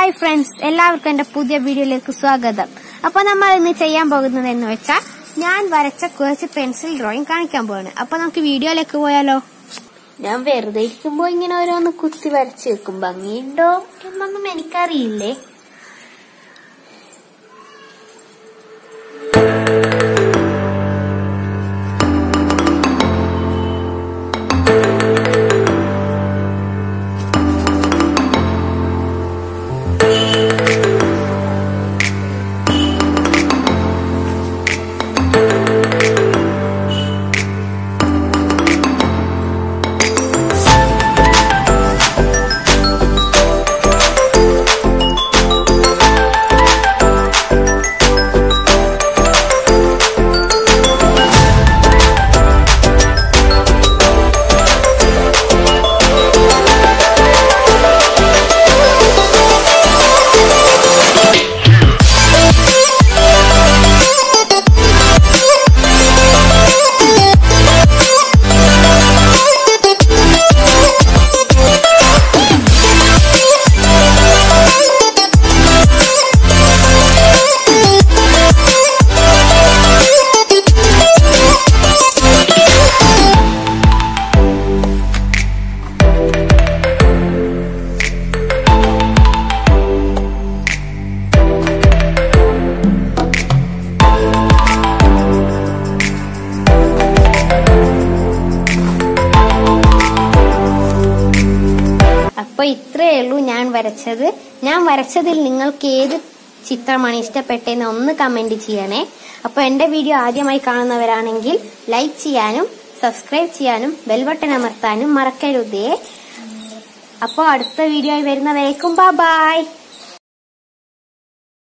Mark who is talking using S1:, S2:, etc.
S1: hi friends എല്ലാവർക്കും എന്റെ പുതിയ വീഡിയോയിലേക്ക് സ്വാഗതം അപ്പൊ നമ്മൾ ഇന്ന് ചെയ്യാൻ പോകുന്നത് എന്ന് വെച്ചാൽ ഞാൻ വരച്ച കുറച്ച് പെൻസിൽ ഡ്രോയിങ് കാണിക്കാൻ പോവാണ് അപ്പൊ നമുക്ക് വീഡിയോയിലേക്ക് പോയാലോ ഞാൻ വെറുതെ ഇരിക്കുമ്പോ ഇങ്ങനെ ഓരോന്ന് കുത്തി വരച്ച് വെക്കും ഭംഗിയുണ്ടോ എന്നൊന്നും എനിക്കറിയില്ലേ അപ്പൊ ഇത്രയേ ഉള്ളൂ ഞാൻ വരച്ചത് ഞാൻ വരച്ചതിൽ നിങ്ങൾക്ക് ഏത് ചിത്രമാണ് ഇഷ്ടപ്പെട്ടതെന്ന് ഒന്ന് കമന്റ് ചെയ്യണേ അപ്പൊ എന്റെ വീഡിയോ ആദ്യമായി കാണുന്നവരാണെങ്കിൽ ലൈക്ക് ചെയ്യാനും സബ്സ്ക്രൈബ് ചെയ്യാനും ബെൽബട്ടൺ അമർത്താനും മറക്കരുതേ അപ്പോൾ അടുത്ത വീഡിയോ വരുന്നവരേക്കും ബൈ